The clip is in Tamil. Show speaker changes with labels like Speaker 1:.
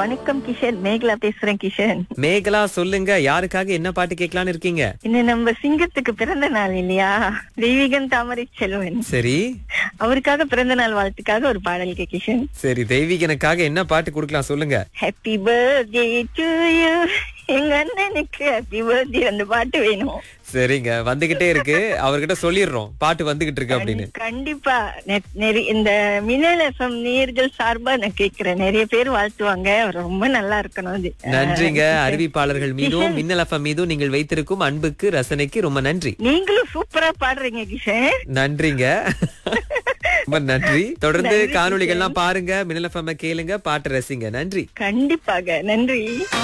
Speaker 1: வணக்கம் கிஷன் மேகலா பேசுறேன் கிஷன்
Speaker 2: மேகலா சொல்லுங்க யாருக்காக என்ன பாட்டு கேட்கலான்னு இருக்கீங்க
Speaker 1: இன்னும் நம்ம சிங்கத்துக்கு பிறந்த நாள் இல்லையா தெய்வீகன் தாமரை செல்வன்
Speaker 2: சரி
Speaker 1: அவருக்காக பிறந்த நாள் வாழ்த்துக்காக ஒரு பாடல் கே கிஷன்
Speaker 2: சரி தெய்வீகனுக்காக என்ன பாட்டு கொடுக்கலாம் சொல்லுங்க
Speaker 1: ஹாப்பி பர்த்டே டு யூ எங்க அண்ணனுக்கு ஹாப்பி பர்த்டே அந்த பாட்டு வேணும்
Speaker 2: சரிங்க வந்துகிட்டே இருக்கு அவர்கிட்ட சொல்லிடுறோம் பாட்டு வந்துகிட்டு இருக்கு அப்படின்னு
Speaker 1: கண்டிப்பா நெ- நெறி- இந்த மின்னல் எஃப்எம் நேர்கள் சார்பா நான் கேக்குறேன் நிறைய பேர் வாழ்த்துவாங்க ரொம்ப நல்லா இருக்கணும் அது
Speaker 2: நன்றிங்க அறிவிப்பாளர்கள் மீதும் மின்னல் எஃப்எம் மீதும் நீங்கள் வைத்திருக்கும் அன்புக்கு ரசனைக்கு ரொம்ப நன்றி
Speaker 1: நீங்களும் சூப்பரா பாடுறீங்க கிஷன்
Speaker 2: நன்றிங்க ரொம்ப நன்றி தொடர்ந்து
Speaker 1: நன்றி,
Speaker 2: காணொளிகள்லாம் பாருங்க மின்னல் எஃப்எம் கேளுங்க பாட்டு ரசிங்க நன்றி
Speaker 1: கண்டிப்பாக நன்றி